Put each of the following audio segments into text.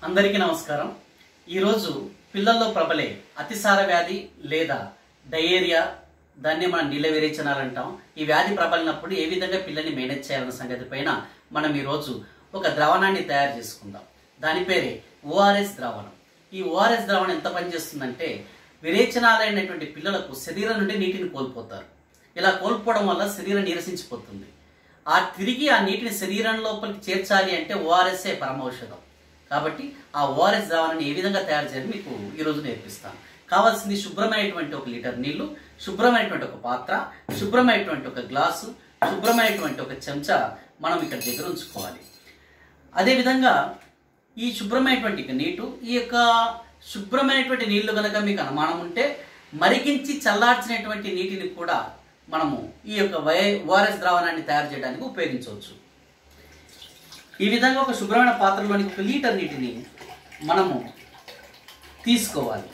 అందరికీ నమస్కారం ఈరోజు పిల్లల్లో ప్రబలే అతిసార వ్యాధి లేదా డయేరియా దాన్ని మనం నీళ్ళ విరేచనాలు అంటాం ఈ వ్యాధి ప్రబలినప్పుడు ఏ విధంగా పిల్లల్ని మేనేజ్ చేయాలన్న సంగతి పైన మనం ఈరోజు ఒక ద్రావణాన్ని తయారు చేసుకుందాం దాని పేరే ఓఆర్ఎస్ ద్రావణం ఈ ఓఆర్ఎస్ ద్రావణం ఎంత పనిచేస్తుందంటే విరేచనాలైనటువంటి పిల్లలకు శరీరం నుండి నీటిని కోల్పోతారు ఇలా కోల్పోవడం వల్ల శరీరం నీరసించిపోతుంది ఆ తిరిగి ఆ నీటిని శరీరం లోపలికి చేర్చాలి అంటే ఓఆర్ఎస్ఏ పరమౌషధం కాబట్టి ఆ ఓఆర్ఎస్ ద్రావణాన్ని ఏ విధంగా తయారు చేయాలి మీకు ఈరోజు నేర్పిస్తాను కావాల్సింది శుభ్రమైనటువంటి ఒక లీటర్ నీళ్లు శుభ్రమైనటువంటి ఒక పాత్ర శుభ్రమైనటువంటి ఒక గ్లాసు శుభ్రమైనటువంటి ఒక చెంచా మనం ఇక్కడ దగ్గర ఉంచుకోవాలి అదేవిధంగా ఈ శుభ్రమైనటువంటి నీటు ఈ యొక్క శుభ్రమైనటువంటి నీళ్లు కనుక మీకు అనుమానం ఉంటే మరిగించి చల్లార్చినటువంటి నీటిని కూడా మనము ఈ యొక్క వై ఓఆర్ఎస్ ద్రావణాన్ని తయారు చేయడానికి ఉపయోగించవచ్చు ఈ విధంగా ఒక శుభ్రమైన పాత్రలోని ఒక లీటర్ నీటిని మనము తీసుకోవాలి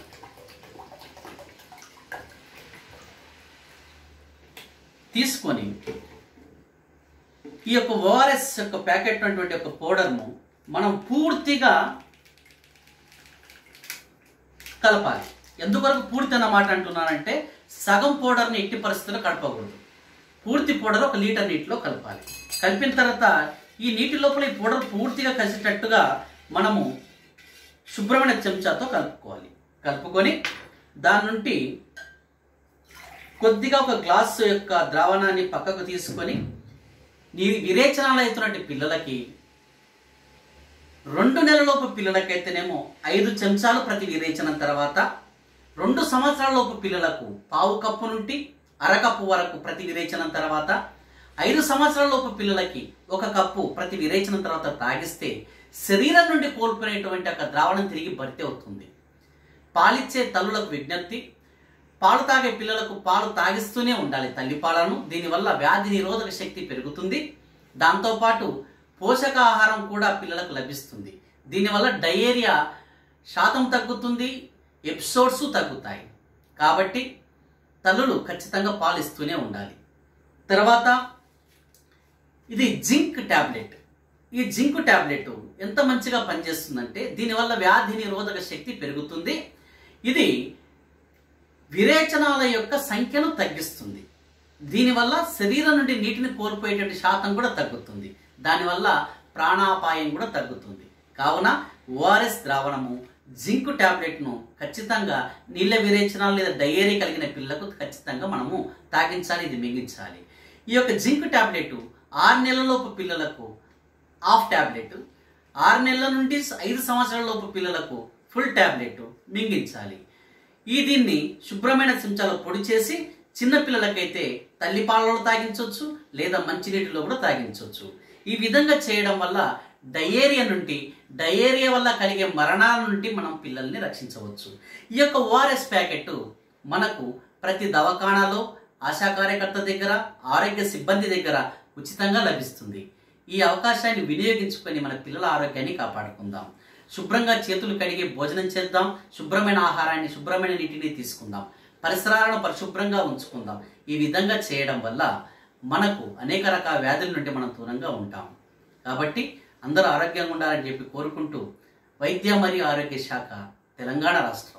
తీసుకొని ఈ యొక్క ఓఆర్ఎస్ యొక్క ప్యాకెట్ ఉన్నటువంటి యొక్క పౌడర్ను మనం పూర్తిగా కలపాలి ఎందువరకు పూర్తి అన్న మాట అంటున్నానంటే సగం పౌడర్ని ఎట్టి పరిస్థితుల్లో కలపకూడదు పూర్తి పౌడర్ ఒక లీటర్ నీటిలో కలపాలి కలిపిన తర్వాత ఈ నీటి లోపల ఈ పౌడర్ పూర్తిగా కలిసేటట్టుగా మనము శుభ్రమైన చెంచాతో కలుపుకోవాలి కలుపుకొని దాని నుండి కొద్దిగా ఒక గ్లాసు యొక్క ద్రావణాన్ని పక్కకు తీసుకొని నీ విరేచనాలు అవుతున్నటువంటి పిల్లలకి రెండు నెలలలోపు పిల్లలకైతేనేమో ఐదు చెంచాలు ప్రతి విరేచనం తర్వాత రెండు సంవత్సరాలలోపు పిల్లలకు పావు కప్పు నుండి అరకప్పు వరకు ప్రతి విరేచనం తర్వాత ఐదు సంవత్సరాలలోపు పిల్లలకి ఒక కప్పు ప్రతి విరేచనం తర్వాత తాగిస్తే శరీరం నుండి కోల్పోయినటువంటి ఒక ద్రావణం తిరిగి భర్తీ అవుతుంది పాలిచ్చే తల్లులకు విజ్ఞప్తి పాలు తాగే పిల్లలకు పాలు తాగిస్తూనే ఉండాలి తల్లిపాలను దీనివల్ల వ్యాధి నిరోధక శక్తి పెరుగుతుంది దాంతోపాటు పోషకాహారం కూడా పిల్లలకు లభిస్తుంది దీనివల్ల డయేరియా శాతం తగ్గుతుంది ఎపిసోడ్స్ తగ్గుతాయి కాబట్టి తల్లులు ఖచ్చితంగా పాలు ఇస్తూనే ఉండాలి తర్వాత ఇది జింక్ ట్యాబ్లెట్ ఈ జింక్ ట్యాబ్లెట్ ఎంత మంచిగా పనిచేస్తుందంటే దీనివల్ల వ్యాధి నిరోధక శక్తి పెరుగుతుంది ఇది విరేచనాల యొక్క సంఖ్యను తగ్గిస్తుంది దీనివల్ల శరీరం నుండి నీటిని కోల్పోయేటువంటి శాతం కూడా తగ్గుతుంది దానివల్ల ప్రాణాపాయం కూడా తగ్గుతుంది కావున ఓఆర్ఎస్ ద్రావణము జింక్ టాబ్లెట్ను ఖచ్చితంగా నీళ్ళ విరేచనాలు లేదా డయేరీ కలిగిన పిల్లలకు ఖచ్చితంగా మనము తాగించాలి ఇది మింగించాలి ఈ యొక్క జింక్ టాబ్లెట్ ఆరు నెలలలోపు పిల్లలకు హాఫ్ టాబ్లెట్ ఆరు నెలల నుండి ఐదు సంవత్సరాల లోపు పిల్లలకు ఫుల్ టాబ్లెట్ మింగించాలి ఈ దీన్ని శుభ్రమైన చెంచాలో పొడి చేసి చిన్న పిల్లలకైతే తల్లిపాలలో తాగించవచ్చు లేదా మంచినీటిలో కూడా తాగించవచ్చు ఈ విధంగా చేయడం వల్ల డయేరియా నుండి డయేరియా వల్ల కలిగే మరణాల నుండి మనం పిల్లల్ని రక్షించవచ్చు ఈ యొక్క ఓఆర్ఎస్ ప్యాకెట్ మనకు ప్రతి దవాఖానాలో ఆశా కార్యకర్త దగ్గర ఆరోగ్య సిబ్బంది దగ్గర ఉచితంగా లభిస్తుంది ఈ అవకాశాన్ని వినియోగించుకొని మన పిల్లల ఆరోగ్యాన్ని కాపాడుకుందాం శుభ్రంగా చేతులు కడిగి భోజనం చేద్దాం శుభ్రమైన ఆహారాన్ని శుభ్రమైన నీటిని తీసుకుందాం పరిసరాలను పరిశుభ్రంగా ఉంచుకుందాం ఈ విధంగా చేయడం వల్ల మనకు అనేక రకాల వ్యాధుల నుండి మనం దూరంగా ఉంటాం కాబట్టి అందరూ ఆరోగ్యంగా ఉండాలని చెప్పి కోరుకుంటూ వైద్య మరియు ఆరోగ్య శాఖ తెలంగాణ రాష్ట్రం